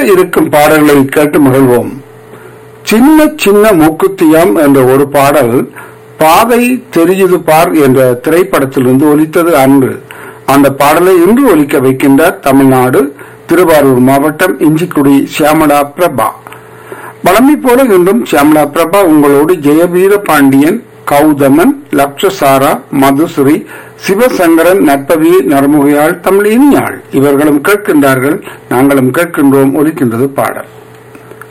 இருக்கும் பாடல்களை கேட்டு மகிழ்வோம் சின்ன சின்ன மூக்குத்தியாம் என்ற ஒரு பாடல் பாதை தெரியுது பார் என்ற திரைப்படத்திலிருந்து ஒலித்தது அன்று அந்த பாடலை இன்று ஒலிக்க வைக்கின்றார் தமிழ்நாடு திருவாரூர் மாவட்டம் இஞ்சிக்குடி சியாமலா பிரபா வளமை போல இன்றும் சியாமலா பிரபா உங்களோடு ஜெயவீர பாண்டியன் கௌதமன் லக்ஷசாரா மதுஸ்ரீ சிவசங்கரன் நற்பவி நரமுகையாள் தமிழினியாள் இவர்களும் கேட்கின்றார்கள் நாங்களும் கேட்கின்றோம் ஒலிக்கின்றது பாடல்